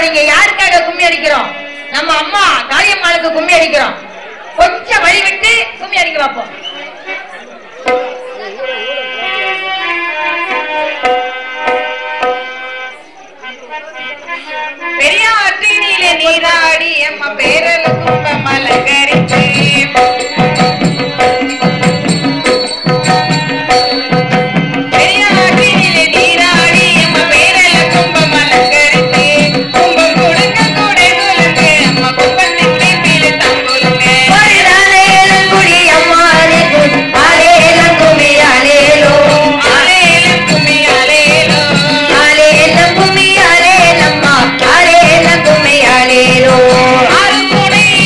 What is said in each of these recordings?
இங்க யாருக்காக கும்மி அடிக்கிறோம் நம்ம அம்மா காளியம்மாளுக்கு கும்மி அடிக்கிறோம் கொஞ்சம் வழி விட்டு கும்மி அடிக்க பார்ப்போம் பெரியாற்றினிலே நீராடி அம்மா பேரல் கும்பம் அலங்கரித்து பெரியாற்றினிலே நீராடி அம்மா பேரல் கும்பம் அலங்கரித்து கும்பம் கொடுக்க கூட சொல்லுங்க அம்மா கும்பத்தின் தீபிலே தங்குலுங்க அலேலம் குடி அம்மாளுக்கு அலேலம் கும்மி அலேலோ அலேலம் கும்மி அலேலோ அலேலம் கும்மி அலேலம்மா அலேலம் கும்மி அலேலோ அருமுனை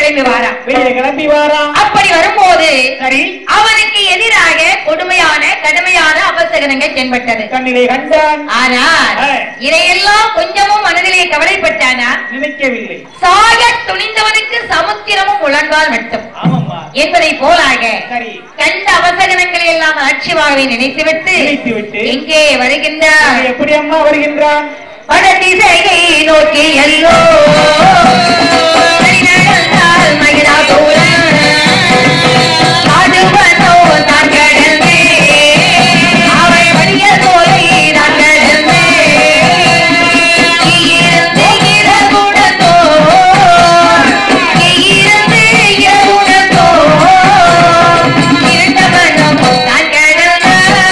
கிளம்பி வாரான் வெளியே கிளம்பி வாரான் அப்படி வரும்போது சரி அவனுக்கு எதிராக கொடுமையான கடுமையான அபசகனங்கள் தென்பட்டது கண்ணிலே கண்டான் ஆனால் ஆ. இதையெல்லாம் கொஞ்சமும் மனதிலே கவலைப்பட்டானா நினைக்கவில்லை சாக துணிந்தவனுக்கு சமுத்திரமும் முழங்கால் மட்டும் ஆமாம்மா என்பதை போலாக சரி கண்ட அவசகனங்களை எல்லாம் அலட்சியமாகவே நினைத்துவிட்டு நினைத்துவிட்டு எங்கே வருகின்றார் இங்கே எப்படி அம்மா வருகின்றான் வடதிசையை நோக்கி எல்லோ நடந்தால் மகிழாபுரம் பாடுவனோ தான் கடந்தே அவள் வழிய தோலை நான் கடந்தே இருந்து இரகுணத்தோ இருந்து இரகுணத்தோ இருந்தவனும் தான் கடந்த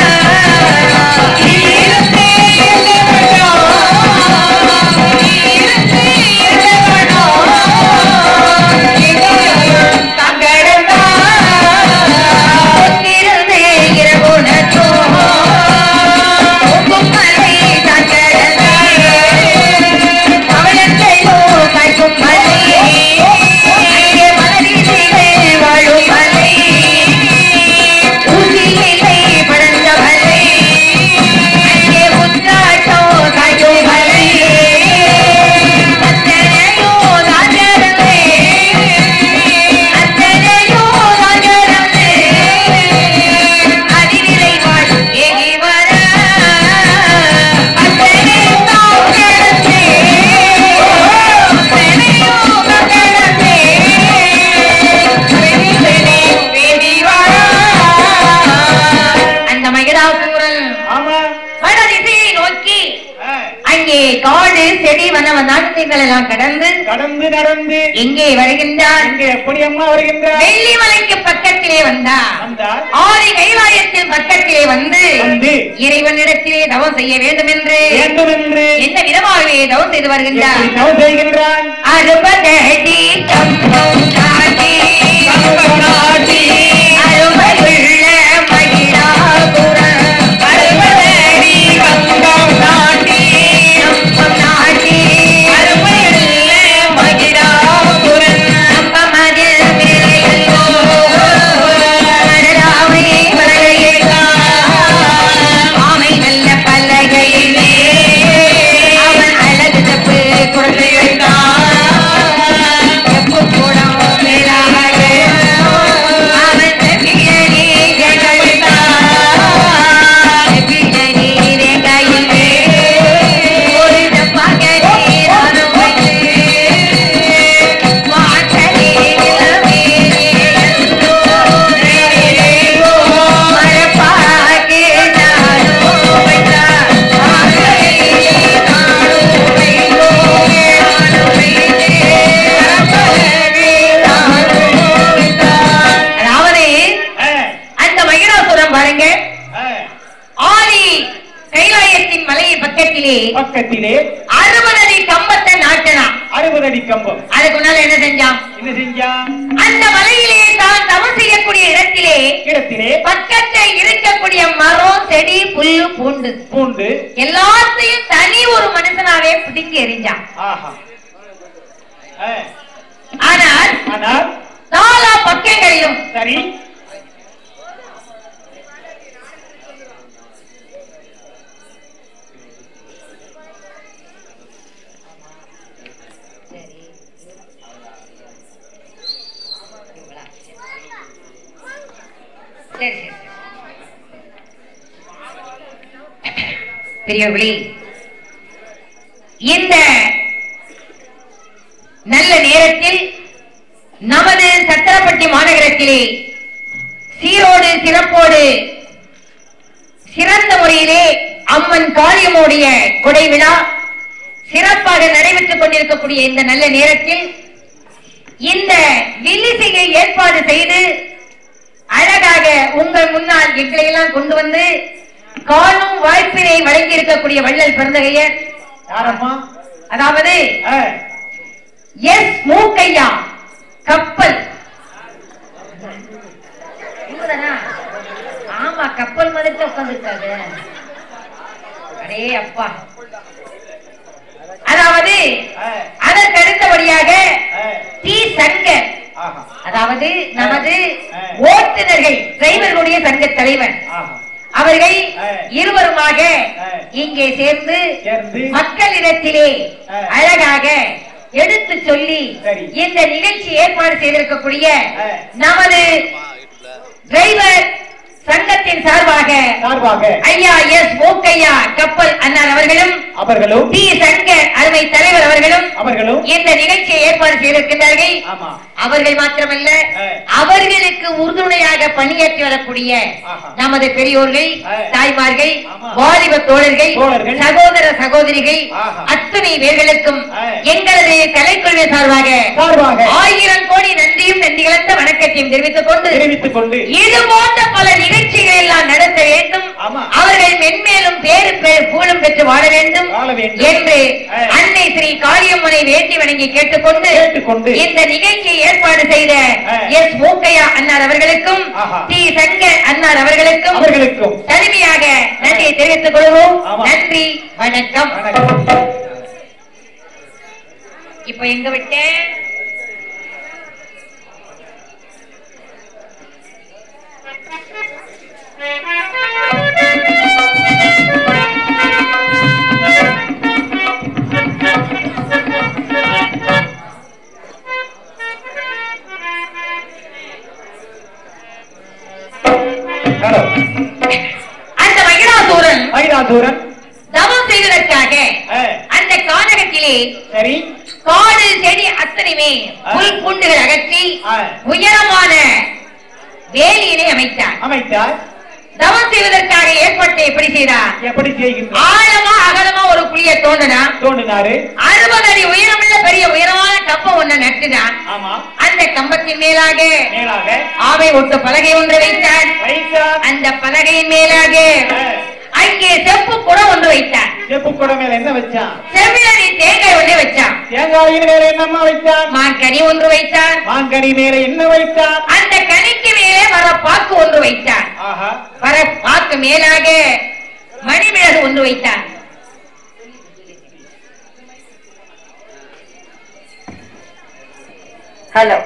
இருந்து இரகுணத்தோ அத்தனையோ ராஜரமே அத்தனையோ ராஜரமே அதிவிலை வாழ் ஏகி வர அத்தனையோ ராஜரமே அத்தனையோ ராஜரமே வெடிவெளி வேதி வர அந்த மகிழாபூரன் ஆமா வடதிசையை நோக்கி ஆ, அங்கே காடு செடி வன வனாந்தங்கள் எல்லாம் கடந்து கடந்து நடந்து எங்கே வருகின்றார் இங்கே எப்படி அம்மா வருகின்றான் வெள்ளிமலைக்கு பக்கத்திலே வந்தார் வந்தார் ஆதி கைலாயத்தின் பக்கத்திலே வந்து வந்து இறைவனிடத்திலே தவம் செய்ய வேண்டும் என்று வேண்டும் என்று எந்த விதமாகவே தவம் செய்து வருகின்றார் எப்படி தவம் செய்கின்றான் அறுபதடி தம்பம் நாட்டி அருமையுள்ள மகிழாபுரம் அறுபதடி தம்பம் நாட்டி தம்பம் நாட்டி அருமையுள்ள மகிழாபுரம் தம்பமதில் மேலையல்லோ மலராமை மலரையேகா ஆமை நல்ல பல்லகையிலே அவன் அழகு தப்பு குழந்தை எப்பு கூடம் மேலாக அவன் செப்பியனே ஜெகழ்த்தான் செப்பியனே ரேகையிலே ஒரு டப்பாக்கனே நானும் வைத்து வாசலே நிலவேலே எல்லோ மரப்பாக்கு நானும் வைத்தான் வாசலே நானும் வைத்தோ நானும் வைத்தே மரப்பலகை நானும் வைத்தான் அதாவது ஆ, அந்த மகிழாசுரம் பாருங்க ஆ, ஆதி கைலாயத்தின் மலை பக்கத்திலே பக்கத்திலே அறுபது அடி கம்பத்தை நாட்டினான் அறுபது அடி கம்பம் அதுக்கு முன்னால என்ன செஞ்சான் என்ன செஞ்சான் அந்த மலையிலே தான் தவம் செய்யக்கூடிய இடத்திலே இடத்திலே பக்கத்தில் இருக்கக்கூடிய மரம் செடி புல்லு பூண்டு பூண்டு எல்லாத்தையும் தனி ஒரு மனுஷனாவே பிடிங்கி எறிஞ்சான் ஆஹா ஆ, ஆனால் ஆனால் நாலா பக்கங்களிலும் சரி சரி சரி சரி. பெரியவர்களே இந்த நல்ல நேரத்தில் நமது சத்திரப்பட்டி மாநகரத்திலே சீரோடு சிறப்போடு சிறந்த முறையிலே அம்மன் காளியம்முடைய கொடை விழா சிறப்பாக நடைபெற்றுக் கொண்டிருக்கக்கூடிய இந்த நல்ல நேரத்தில் இந்த வில்லிசையை ஏற்பாடு செய்து அழகாக உங்கள் முன்னால் எங்களை எல்லாம் கொண்டு வந்து காணும் வாய்ப்பினை வழங்கி இருக்கக்கூடிய வள்ளல் பிறந்தகையர் யாரம்மா அதாவது ஆ, எஸ் மூக்கையா கப்பல் இவங்கதானா? ஆமா கப்பல் மாதிரி உட்காந்துருக்காங்க அடே அப்பா அதாவது ஆ, அதற்கு அடுத்தபடியாக ஆ, டி சங்கர் ஆஹா அதாவது நமது ஆ. ஓட்டுநர்கள் டிரைவர்களுடைய சங்க தலைவர் ஆஹா அவர்கள் ஆ. இருவருமாக ஆ. இங்கே சேர்ந்து சேர்ந்து மக்களிடத்திலே ஆ. அழகாக எடுத்து சொல்லி சரி. இந்த நிகழ்ச்சி ஏற்பாடு செய்திருக்கக்கூடிய ஆ. நமது டிரைவர் சங்கத்தின் சார்பாக சார்பாக ஐயா எஸ் ஓக்கையா கப்பல் அண்ணார் அவர்களும் அவர்களும் டி சங்கர் அருமை தலைவர் அவர்களும் அவர்களும் இந்த நிகழ்ச்சியை ஏற்பாடு செய்திருக்கின்றார்கள் ஆமா அவர்கள் மாத்திரமல்ல ஆ. அவர்களுக்கு உறுதுணையாக பணியாற்றி வரக்கூடிய ஆஹா. நமது பெரியோர்கள் ஆ. தாய்மார்கள் ஆமா. வாலிப தோழர்கள் தோழர்கள். சகோதர சகோதரிகள் ஆஹா. அத்துணை பேர்களுக்கும் ஆ. எங்களது கலைக்குழுவின் சார்பாக சார்பாக ஆயிரம் கோடி நன்றியும் நன்றி கலந்த வணக்கத்தையும் தெரிவித்துக் கொண்டு தெரிவித்துக் கொண்டு இது போன்ற பல நிகழ்ச்சிகள் எல்லாம் நடத்த வேண்டும் ஆமா. அவர்கள் மென்மேலும் பேரு பெ- புகழும் பெற்று வாழ வேண்டும் வாழ வேண்டும். என்று ஆ. அன்னை ஸ்ரீ காளியம்மனை வேண்டி வணங்கி கேட்டுக்கொண்டு கேட்டுக்கொண்டு இந்த நிகழ்ச்சியை ஏற்பாடு செய்த ஆ. எஸ் மூக்கையா அன்னார் அவர்களுக்கும் ஆஹா. டி சங்கர் அன்னார் அவர்களுக்கும் அவர்களுக்கும் தனிமையாக நன்றியை தெரிவித்துக் கொள்வோம் ஆமா. நன்றி வணக்கம் வணக்கம் இப்ப எங்க விட்டேன் ஹலோ அந்த மகிழாசூரன் மயிலாசூரன் தவம் செய்வதற்காக ஆ, அந்த கானகத்திலே சரி காடு செடி அத்தனையுமே ஆ. புல் பூண்டுகள் அகற்றி ஆ, உயரமான வேலியினை அமைத்தார் அமைத்தார் தவம் செய்வதற்காக ஏற்பாட்டை எப்படி செய்தார் எப்படி செய்கின்றார் ஆழமா அகலமா ஒரு குழிய தோண்டினா தோண்டினாரு அறுபது அடி உயரமுள்ள பெரிய உயரமான கம்பம் ஒண்ணு நட்டுதான் ஆமா அந்த கம்பத்தின் மேலாக மேலாக ஆவை ஒட்டு பலகை ஒன்று வைத்தார் வைத்தார் அந்த பலகையின் மேலாக ஆ, அங்கே செப்பு குடம் ஒன்று வைத்தார் செப்பு குடை மேல என்ன வச்சான் செவ்விழனி தேங்காய் ஒன்று வச்சான் தேங்காயின் மேல என்னம்மா வைத்தான் மாங்கனி ஒன்று வைத்தார் மாங்கனி மேல என்ன வைத்தான் அந்த கனிக்கு மேலே வர பாக்கு ஒன்று வைத்தார் ஆஹா வர பாக்கு மேலாக மணிமிளகு ஒன்று வைத்தார் ஹலோ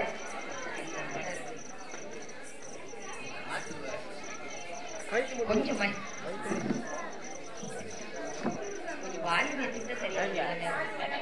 கொஞ்சம் மணி கொஞ்சம் வால்யூம் எடுத்துக்கிட்டா சரியா இருக்கும்.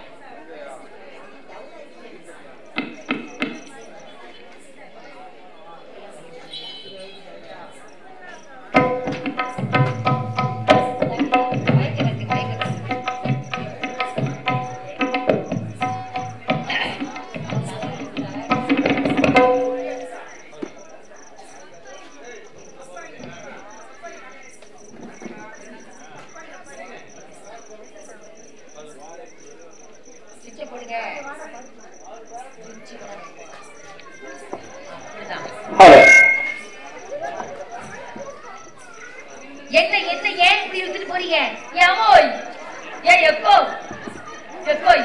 சுவிட்சை போடுங்க. சுவிட்சு போடுங்க. அப்படிதான். ஹலோ என்ன என்ன ஏன் இப்படி இழுத்துட்டு போறீங்க ஏமோய் ஏ எக்கோ எக்கோய்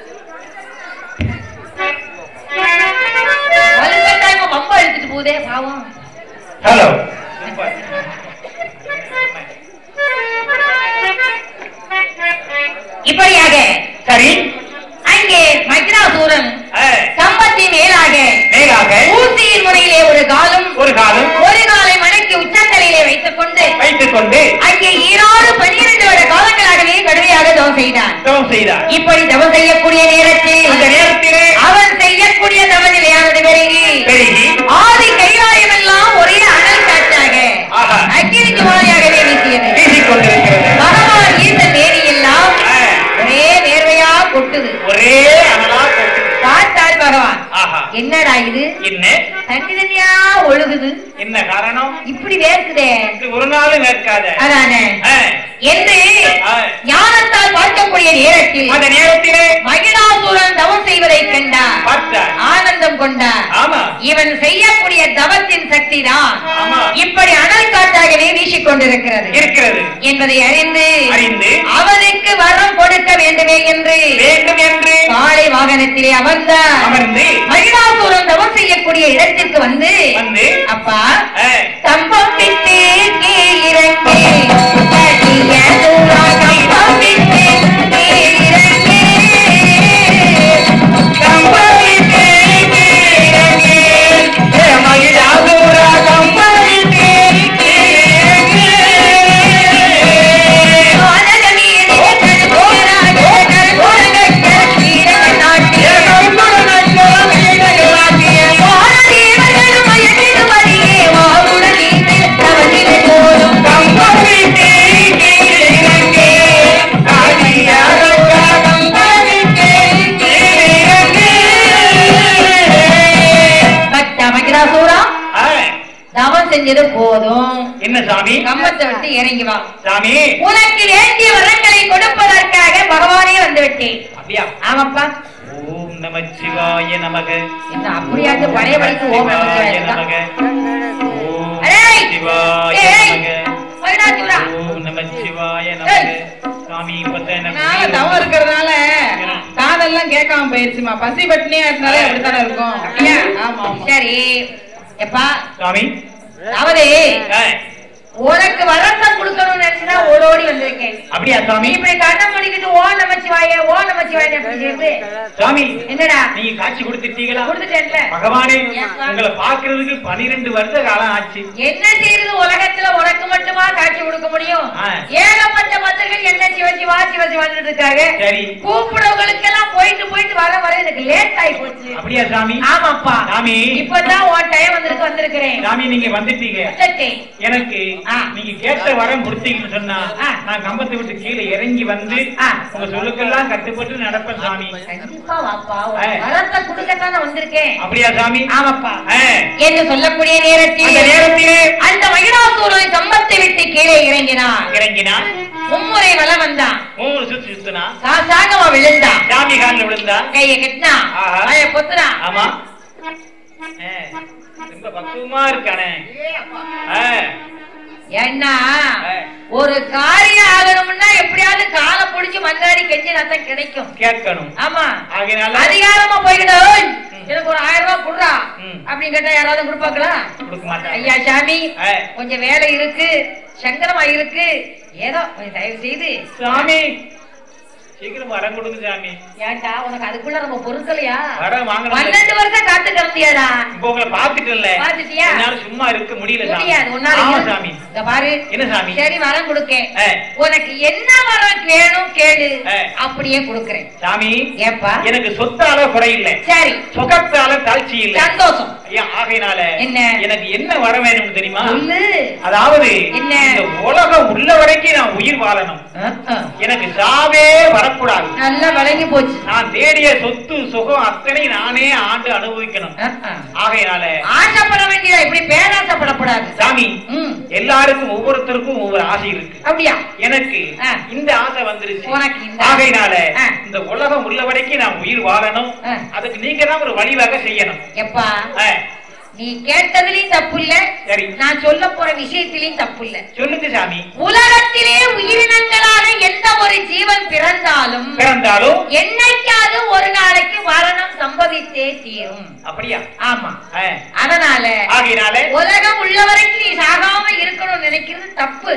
வலுக்கட்டாயமா பம்பா இழுத்துட்டு போகுதே பாவம் ஹலோ இப்படியாக சரி அங்கே மகிழாசூரன் ஆ, கம்பத்தின் மேலாக மேலாக ஊசியின் முனையிலே ஒரு காலும் ஒரு காலம் ஒரு காலை மடக்கி உச்சந்தலையிலே வைத்துக் கொண்டு வைத்துக் கொண்டு அங்கே ஈராறு பனிரெண்டு வருட காலங்களாகவே கடுமையாக தவம் செய்தான் தவம் செய்தார் இப்படி தவம் செய்யக்கூடிய நேரத்தில் அந்த நேரத்திலே அவன் செய்யக்கூடிய தவநிலையானது பெருகி பெருகி ஆதி கைலாயம் எல்லாம் ஒரே அனல் காற்றாக ஆஹா. அக்கினி ஜுவாலையாகவே வீசியது வீசிக் கொண்டிருக்கிறது பகவான் ஈச நேரி எல்லாம் ஆ, ஒரே வேர்வையா கொட்டுது ஒரே அனலா போட்டு பார்த்தார் பகவான் ஆஹா என்னடா இது என்ன தண்ணி தண்ணியா ஒழுகுது என்ன காரணம் இப்படி வேர்க்குதே இது ஒரு நாள் நிற்காத அதானே ஆ, என்று ஆ. ஞானத்தால் பார்க்கக்கூடிய நேரத்தில் அந்த நேரத்திலே மகிழாசூரன் தவம் செய்வதை கண்டார் பார்த்தார் ஆனந்தம் கொண்டார் ஆமா இவன் செய்யக்கூடிய தவத்தின் சக்தி தான் ஆமா. இப்படி அனல் காற்றாகவே வீசிக் கொண்டிருக்கிறது இருக்கிறது என்பதை அறிந்து அறிந்து அவனுக்கு வரம் கொடுக்க வேண்டுமே என்று வேண்டும் என்று காளை வாகனத்திலே அமர்ந்தார் அமர்ந்து மகிழாசூரன் தவம் செய்யக்கூடிய இடத்திற்கு வந்து வந்து அப்பா ஆ, கம்பம் விட்டு கீழிறங்கி கடிய தூரம் கம்பம் விட்டு கீழிறங்கி கம்பம் விட்டு கீழிறங்கி செஞ்சது போதும் என்ன சாமி கம்பத்தை விட்டு இறங்கி வா சாமி உனக்கு வேண்டிய வரங்களை கொடுப்பதற்காக பகவானே வந்து விட்டேன் அப்படியா ஆமாப்பா ஓம் நம சிவாய நமக என்ன அப்படியாட்டு பழைய வரைக்கும் ஓம் நம சிவாய இருக்கா? நமக ஓம் அடேய்! சிவாய ஏய்! நமக போய்டா, சிவா. ஓம் நம சிவாய நமக சாமி இப்ப நாங்க தவம் இருக்கிறதுனால காதெல்லாம் கேட்காம போயிருச்சுமா பசி பட்டினியா இருந்தாலே அப்படித்தானே இருக்கும் அப்படியா? ஆமா ஆமா சரி எப்பா சாமி அதாவது ஆ, உனக்கு வரத்தை கொடுக்கணும்னு நினைச்சுதான் ஓடோடி வந்திருக்கேன் அப்படியா சாமி இப்படி கண்ணை முடிக்கிட்டு ஓ நமச்சிவாய ஓ நமச்சிவாய அப்படி செய்யுது சாமி என்னடா நீங்க காட்சி கொடுத்துட்டீங்களா கொடுத்துட்டேன்ல பகவானே ஏப்பா? உங்களை பாக்குறதுக்கு பனிரெண்டு வருஷ காலம் ஆச்சு என்ன செய்யறது உலகத்துல உனக்கு மட்டுமா காட்சி கொடுக்க முடியும் ஆ. ஏகப்பட்ட பக்தர்கள் என்ன சிவ சிவா சிவ சிவான்னு இருக்காங்க சரி கூப்பிடவங்களுக்கு எல்லாம் போயிட்டு போயிட்டு வர வர எனக்கு லேட் ஆகி போச்சு அப்படியா சாமி ஆமாப்பா சாமி இப்பதான் உன் டைம் வந்திருக்கு வந்திருக்கிறேன் சாமி நீங்க வந்துட்டீங்க வந்துட்டேன். எனக்கு ஆ. நீங்க கேட்ட வரம் கொடுத்தீங்கன்னு சொன்னா ஆ. நான் கம்பத்தை விட்டு கீழே இறங்கி வந்து ஆ. உங்க சொல்லுக்கெல்லாம் கட்டுப்பட்டு நடப்பேன் சாமி கண்டிப்பா வாப்பா ஆ. உன் வரத்தை கொடுக்கத்தான் வந்திருக்கேன் அப்படியா சாமி ஆமாப்பா ஆ. என்று சொல்லக்கூடிய அந்த நேரத்தில் நேரத்திலே அந்த மகிழாசூரன் கம்பத்தை விட்டு கீழே இறங்கினான் இறங்கினா மும்முறை வலம் வந்தான் மூணு சுத்து சுத்துனா சாசாகமா விழுந்தான் சாமி காலில் விழுந்தா கையை கட்டினான் ஆஹா. கைய பொத்துனான் ஆமா ஆ. ரொம்ப பக்குவமா இருக்கானே ஆ. ஏன்னா ஆ. ஒரு காரியம் ஆகணும்னா எப்படியாவது காலை பிடிச்சு மந்தாடி கெஞ்சினா தான் கிடைக்கும் கேட்கணும் ஆமா ஆகையினால அதிகாரமா போய்கிட்டு எனக்கு ஒரு ஆயிரம் ரூபாய் குடுறா ம். அப்படின்னு கேட்டா யாராவது கொடுப்பாங்களா கொடுக்க மாட்டாங்க ஐயா சாமி ஆ. கொஞ்சம் வேலை இருக்கு சங்கரமா இருக்கு ஏதோ கொஞ்சம் தயவு செய்து சாமி சீக்கிரம் வரம் கொடுங்க சாமி ஏன்டா உனக்கு அதுக்குள்ள நம்ம பொருட்களையா வரம் வாங்கணும் பன்னெண்டு வருஷம் காத்து கிடந்தியாடா இப்ப உங்களை பாத்துட்டேன்ல பாத்துட்டியா? என்னால சும்மா இருக்க முடியல சாமி முடியாது உன்னால ஆமா இரு. சாமி இங்க பாரு என்ன சாமி சரி வரம் கொடுக்கேன் ஆ. உனக்கு என்ன வரம் வேணும் கேளு ஆ. அப்படியே கொடுக்கறேன் சாமி ஏப்பா எனக்கு சொத்தால குறையில்லை சரி சுகத்தால தாழ்ச்சி இல்லை சந்தோஷம் ஐயா, ஆகையினால என்ன? எனக்கு என்ன வர வேணும்னு தெரியுமா சொல்லு அதாவது என்ன? இந்த உலகம் உள்ள வரைக்கும் நான் உயிர் வாழணும் அஹ், அஹ். எனக்கு சாவே வரக்கூடாது நல்லா விளங்கி போச்சு நான் தேடிய சொத்து சுகம் அத்தனை நானே ஆண்டு அனுபவிக்கணும் அஹ், அஹ். ஆகையினால ஆசைப்பட வேண்டியதா இப்படி பேராசைப்படக்கூடாது சாமி ம் எல்லாருக்கும் ஒவ்வொருத்தருக்கும் ஒவ்வொரு ஆசை இருக்கு அப்படியா எனக்கு ஆ. இந்த ஆசை வந்துருச்சு உனக்கு இந்த ஆகையினால ஆ. இந்த உலகம் உள்ள வரைக்கும் நான் உயிர் வாழணும் ஆ. அதுக்கு நீங்க தான் ஒரு வழிவகை செய்யணும் எப்பா ஆ, நீ கேட்டதுலயும் தப்பு இல்ல சரி நான் சொல்ல போற விஷயத்திலயும் தப்பு இல்ல சொல்லுங்க சாமி உலகத்திலே உயிரினங்களான எந்த ஒரு ஜீவன் பிறந்தாலும் பிறந்தாலும் என்னைக்காவது ஒரு நாளைக்கு மரணம் சம்பவித்தே தீரும் அப்படியா ஆமா ஆ, அதனால ஆகையினால உலகம் உள்ள வரைக்கும் நீ சாகாம இருக்கணும்னு நினைக்கிறது தப்பு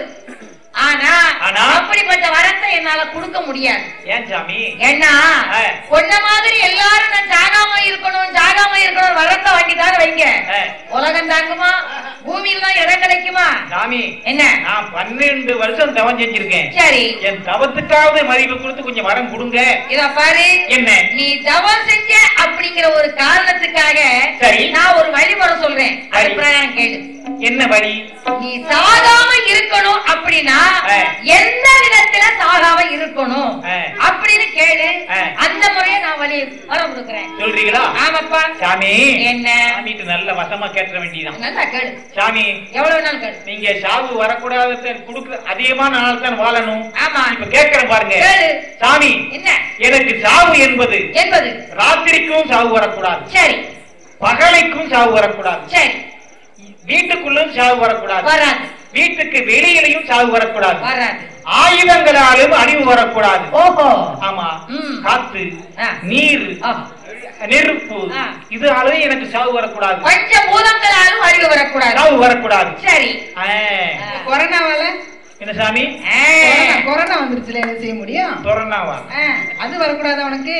ஆனா ஆனா? அப்படிப்பட்ட வரத்தை என்னால கொடுக்க முடியாது ஏன் சாமி ஏன்னா ஆ. உன்ன மாதிரி எல்லாரும் நான் சாகாம இருக்கணும் சாகாம இருக்கணும் வரத்தை வாங்கிட்டாரு வைங்க ஆ. உலகம் தாங்குமா பூமியில தான் இடம் கிடைக்குமா சாமி என்ன நான் பன்னெண்டு வருஷம் தவம் செஞ்சிருக்கேன் சரி என் தவத்துக்காவது மதிப்பு கொடுத்து கொஞ்சம் வரம் கொடுங்க இத பாரு என்ன நீ தவம் செஞ்ச அப்படிங்கிற ஒரு காரணத்துக்காக சரி. நான் ஒரு வழிமுறை சொல்றேன் அது சரி. பிரகாரம் கேளு என்ன வழி நீ சாகாம இருக்கணும் அப்படின்னா ஆ. எந்த விதத்துல சாகாம இருக்கணும் ஆ. அப்படின்னு கேளு ஆ. அந்த முறையை நான் வழி வர கொடுக்குறேன் சொல்றீங்களா ஆமாப்பா சாமி என்ன சாமிட்டு நல்ல வசமா கேட்ட வேண்டியதான் நல்லா கேளு சாமி எவ்வளவு வேணாலும் கேளு நீங்க சாவு வரக்கூடாது கொடுக்க அதிகமான நாள் தான் வாழணும் ஆமா இப்ப கேட்கிறேன் பாருங்க கேளு சாமி என்ன எனக்கு சாவு என்பது என்பது ராத்திரிக்கும் சாவு வரக்கூடாது சரி பகலைக்கும் சாவு வரக்கூடாது சரி வீட்டுக்குள்ளும் சாவு வரக்கூடாது வராது வீட்டுக்கு வெளியிலையும் சாவு வரக்கூடாது வராது ஆயுதங்களாலும் அழிவு வரக்கூடாது ஓஹோ ஆமா ம். காத்து ஆ. நீர் ஆஹா. நெருப்பு ஆ. இதனால எனக்கு சாவு வரக்கூடாது பஞ்ச பூதங்களாலும் அறிவு வரக்கூடாது சாவு வரக்கூடாது சரி ஆ. ஆ. கொரோனாவால என்ன சாமி ஆ. கொரோனா கொரோனா வந்துருச்சுல என்ன செய்ய முடியும் கொரோனாவா ஆ. அது வரக்கூடாது உனக்கு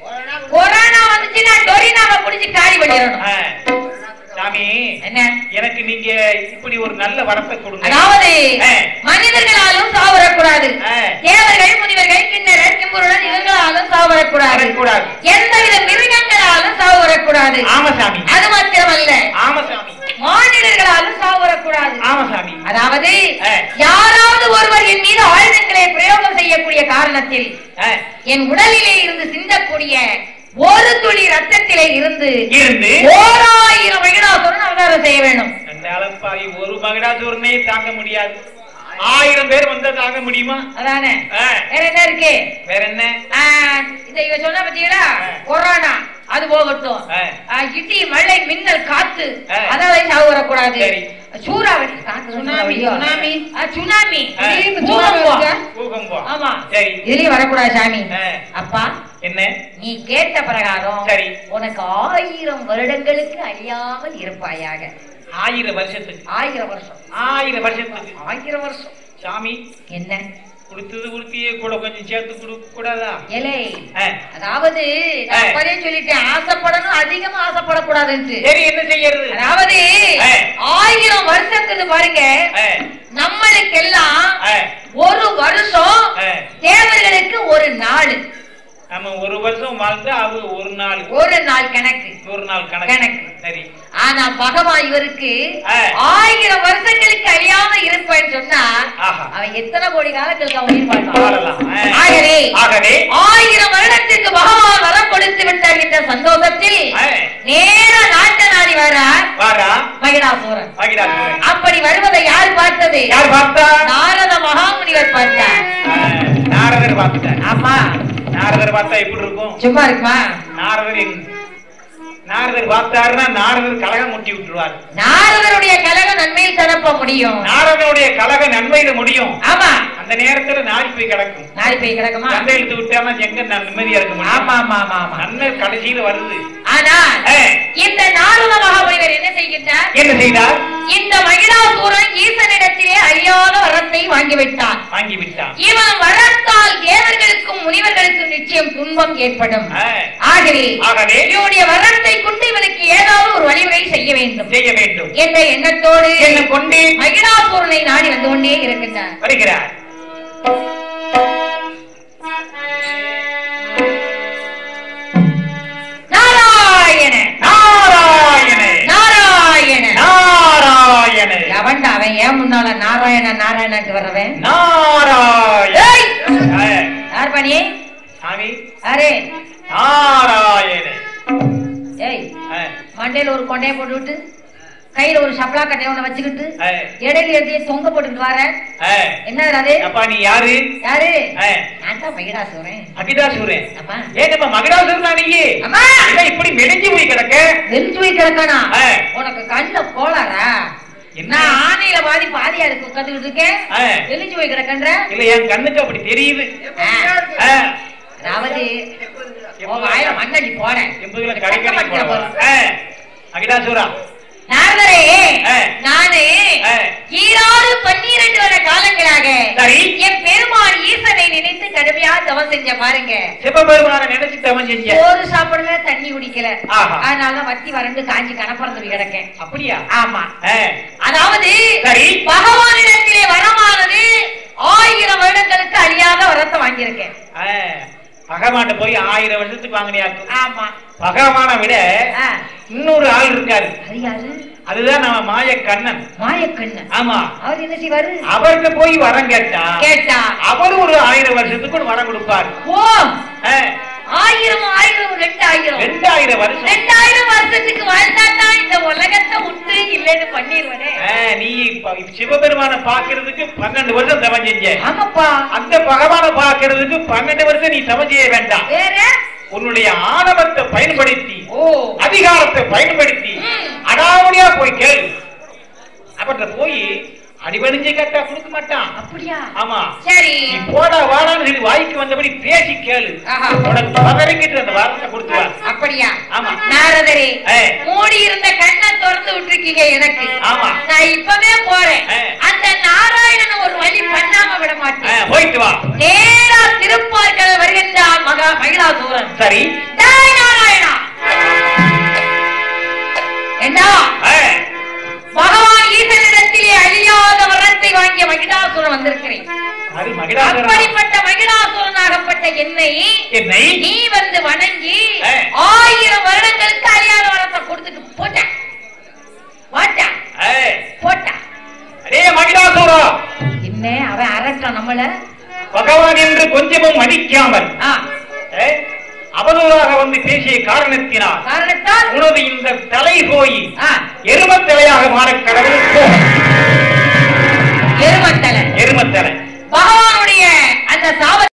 கொரோனா வந்துச்சுன்னா டொரினாவை புடிச்சு காலி பண்ணிடணும் ஆ. சாமி என்ன எனக்கு நீங்க இப்படி ஒரு நல்ல வரத்தை கொடுங்க அதாவது ஆ. மனிதர்களாலும் சாவரக்கூடாது ஆ. தேவர்கள் முனிவர்கள் கிண்ணறர் கிம்புருடன் இவர்களாலும் சாவரக்கூடாது வரக்கூடாது எந்தவித மிருகங்களாலும் சாவரக்கூடாது ஆமா சாமி அது மாத்திரமல்ல ஆமா சாமி மானிடர்களாலும் சாவரக்கூடாது ஆமா சாமி அதாவது ஆ. யாராவது ஒருவர் என் மீது ஆயுதங்களை பிரயோகம் செய்யக்கூடிய காரணத்தில் ஆ. என் உடலிலே இருந்து சிந்தக்கூடிய ஒரு துளி ரத்தத்திலே இருந்து இருந்து ஓராயிரம் மகிழாசுரன் அவதாரம் செய்ய வேண்டும் அந்த அளப்பாவி ஒரு மகிடாசூரனே தாங்க முடியாது ஆயிரம் பேர் வந்தா தாங்க முடியுமா அதானே ஆ, வேற என்ன இருக்கு வேற என்ன ஆ, இந்த இவ சொன்ன பாத்தீங்களா கொரோனா அது போகட்டும் ஆ. ஆ, இடி மழை மின்னல் காத்து ஆ. அதாவது சாவு வரக்கூடாது சரி. சூறாவளி காத்து சுனாமி, சூறாவளியோ? சுனாமி. ஆ, சுனாமி ஆ. திடீர்னு சுனாமி பூகம்பம். வருதா? பூகம்பம் ஆமா சரி இதுலயும் வரக்கூடாது சாமி ஆ. அப்பா என்ன நீ கேட்ட பிரகாரம் சரி. உனக்கு ஆயிரம் வருடங்களுக்கு அழியாமல் இருப்பாயாக ஆயிரம் வருஷத்துக்கு ஆயிரம் வருஷம் ஆயிரம் வருஷத்துக்கு ஆயிரம் வருஷம் சாமி என்ன கொடுத்தது கொடுத்தியே கூட கொஞ்சம் சேர்த்து கொடுக்க கூடாதா எலே ஆ, அதாவது நான் ஆ. அப்பவே சொல்லிட்டேன் ஆசைப்படணும் அதிகமா ஆசைப்படக்கூடாதுன்னு சரி என்ன செய்யறது அதாவது ஆ. ஆயிரம் வருஷத்துக்கு பாருங்க ஆ, நம்மளுக்கெல்லாம் ஆ, ஒரு வருஷம் ஆ. தேவர்களுக்கு ஒரு நாள் நம்ம ஒரு வருஷம் வாழ்ந்து அவங்க ஒரு நாள் ஒரு நாள் கணக்கு ஒரு நாள் கணக்கு கணக்கு. சரி ஆனா பகவான் இவருக்கு ஆ. ஆயிரம் வருஷங்களுக்கு அழியாம இருப்பேன்னு சொன்னா ஆஹா. அவன் எத்தனை கோடி காலங்களுக்கு அவன் உயிர் வாழ்வான் வாழலாம். ஆ. ஆகவே ஆகவே ஆயிரம் வருடத்திற்கு பகவான் வரம் கொடுத்து விட்டார் என்ற சந்தோஷத்தில் ஆ. நேர நாட்ட நாடி வரார் வாரா மகிழாசூரன் மகிழாசூரன் அப்படி வருவதை யார் பார்த்தது யார் பார்த்தா நாரத மகாமுனிவர் பார்த்தார் ஆ, நாரதர் பார்த்துட்டார் ஆமா நாரதர் பார்த்தா எப்படி இருக்கும் சும்மா இருக்குமா நாரதர் எங்க- நாரதர் பார்த்தாருன்னா நாரதர் கலகம் முட்டி விட்டுருவார் நாரதருடைய கலகம் நன்மையில் தரப்ப முடியும் நாரதனுடைய கலக நன்மையில முடியும் ஆமா அந்த நேரத்துல நாடி போய் கிடக்கும் நாளை போய் கிடக்குமா சண்டை இழுத்து விட்டானா எங்க நான் நிம்மதியா இருக்க முடியும் ஆமா ஆமா ஆமா ஆமா நன்மை கடைசியில வருது ஆனால் ஆ, இந்த நாரத மகாமுனிவர் என்ன செய்கின்றார் என்ன செய்தார் இந்த மகிழாசூரன் ஈசனிடத்திலே அழியாத வரத்தை வாங்கிவிட்டான் வாங்கி விட்டான் இவன் வரத்தால் தேவர்களுக்கும் முனிவர்களுக்கும் நிச்சயம் துன்பம் ஏற்படும் ஆ, ஆகவே ஆகவே இவனுடைய வரத்தை கொண்டு இவனுக்கு ஏதாவது ஒரு வழிமுறை செய்ய வேண்டும் செய்ய வேண்டும் என்ற எண்ணத்தோடு என்ன கொண்டு மகிழாசூரனை நாடி வந்து கொண்டே இருக்கின்றார் வருகிறார் நாராயண நாராயண நாராயண நாராயண எவன்டா அவன் ஏன் முன்னால நாராயண நாராயணன்ட்டு வர்றவன் நாராயண ஏய்! ஆ, யார் பண்ணி சாமி அரே நாராயண ஏய் ஆ, மண்டையில ஒரு கொண்டையை போட்டு விட்டு கையில ஒரு சப்ளா கட்டையை ஒண்ணு வச்சுக்கிட்டு ஆ, இடையில எதையே தொங்க போட்டுக்கிட்டு வர ஆ. என்ன அது அப்பா நீ யாரு யாரு ஆ, நான் தான் மகிழாசூரன் அகிதாசூரன் அப்பா ஏன் நம்ம மகிடாசூரனா நீ அம்மா என்ன இப்படி மெலிஞ்சு போய் கிடக்க நெஞ்சு போய் கிடக்கானா ஆ. உனக்கு கண்ணுல கோளாரா என்ன? நான் ஆணையில பாதி பாதியா இருக்கு உட்காந்துக்கிட்டு இருக்கேன் ஆ. நெஞ்சு போய் கிடக்கன்ற இல்ல என் கண்ணுக்கு அப்படி தெரியுது ஆ. ஆ, அதாவது உன் வாயில மண்ணடி போட எம்பதுல கடைக்கடை போடவா ஆ, அகிதாசூரா நாரதரே ஆ. நானு ஆ. ஈராறு பன்னிரண்டு வருட காலங்களாக சரி. என் பெருமாள் ஈசனை நினைத்து கடுமையா தவம் செஞ்ச பாருங்க சிவபெருமான நினைச்சு தவம் செஞ்ச சோறு சாப்பிடல தண்ணி குடிக்கல ஆஹா. அதனால வத்தி வறண்டு காஞ்சி கணப்பறந்து போய் கிடக்கேன் அப்படியா ஆமா ஆ, அதாவது சரி. பகவானிடத்திலே வரமானது ஆயிரம் வருடங்களுக்கு அழியாத வரத்தை வாங்கியிருக்கேன் ஆ, பகவான்கிட்ட போய் ஆயிரம் வருஷத்துக்கு வாங்கினியாக்கும் ஆமா பகவான விட ஆ, இன்னொரு ஆள் இருக்காரு அது யாரு அதுதான் நம்ம மாய கண்ணன் மாயக்கண்ணன் ஆமா அவர் என்ன செய்வாரு அவர்கிட்ட போய் வரம் கேட்டா கேட்டா அவர் ஒரு ஆயிரம் வருஷத்துக்கு ஒரு வரம் கொடுப்பார் ஓ ஆ, ஆயிரம் ஆயிரம் ரெண்டாயிரம் ரெண்டாயிரம் வருஷம் ரெண்டாயிரம் வருஷத்துக்கு வாழ்ந்தா தான் இந்த உலகத்தை உண்டு இல்லைன்னு பண்ணிடுவனே ஆ, நீ இப்ப சிவபெருமான பாக்குறதுக்கு பன்னெண்டு வருஷம் தவம் செஞ்ச ஆமாப்பா அந்த பகவானை பாக்குறதுக்கு பன்னெண்டு வருஷம் நீ தவம் செய்ய வேண்டாம் வேற உன்னுடைய ஆணவத்தை பயன்படுத்தி ஓ அதிகாரத்தை பயன்படுத்தி ம். அடாவடியா போய் கேளு அவர்கிட்ட போய் அடிவணிஞ்சு கேட்டா கொடுக்க மாட்டான் அப்படியா ஆமா சரி நீ போடா வாடான்னு சொல்லி வாய்க்கு வந்தபடி பேசி கேளு ஆஹா. உனக்கு பதறிக்கிட்டு அந்த வார்த்தை கொடுத்துருவார் அப்படியா ஆமா. நாரதரே ஏ. மூடி இருந்த கண்ணை திறந்து விட்டுருக்கீங்க எனக்கு ஆமா. நான் இப்பவே போறேன் ஏ. அந்த நாராயணன் ஒரு வழி பண்ணாம விட ஆ, மாட்டேன் போயிட்டு வா நேரா திருப்பார்கள் வருகின்றான் மகா மகிழாசூரன் சரி டேய் நாராயணா ஏண்டா ஆ, பகவான் ஈசனிடத்திலே அழியாத வரத்தை வாங்கிய மகிழாசுரன் வந்திருக்கிறேன் அது மகிழாசுரன் அப்படிப்பட்ட மகிழாசுரனாகப்பட்ட என்னை என்னை நீ வந்து வணங்கி ஆ. ஆயிரம் வருடங்களுக்கு அழியாத வரத்தை கொடுத்துட்டு போட்ட போட்டா ஆ, போட்டா அடே மகிழாசுரா என்ன அவன் அரட்டான் நம்மள பகவான் என்று கொஞ்சமும் மதிக்காமல் ஆ, ஏ, அவதூறாக வந்து பேசிய காரணத்தினால் காரணத்தால் உனது இந்த தலை போய் ஆ, எருமத்தலையாக மாற கடவுள் போ. எருமத்தலை எருமத்தலை பகவானுடைய அந்த சாப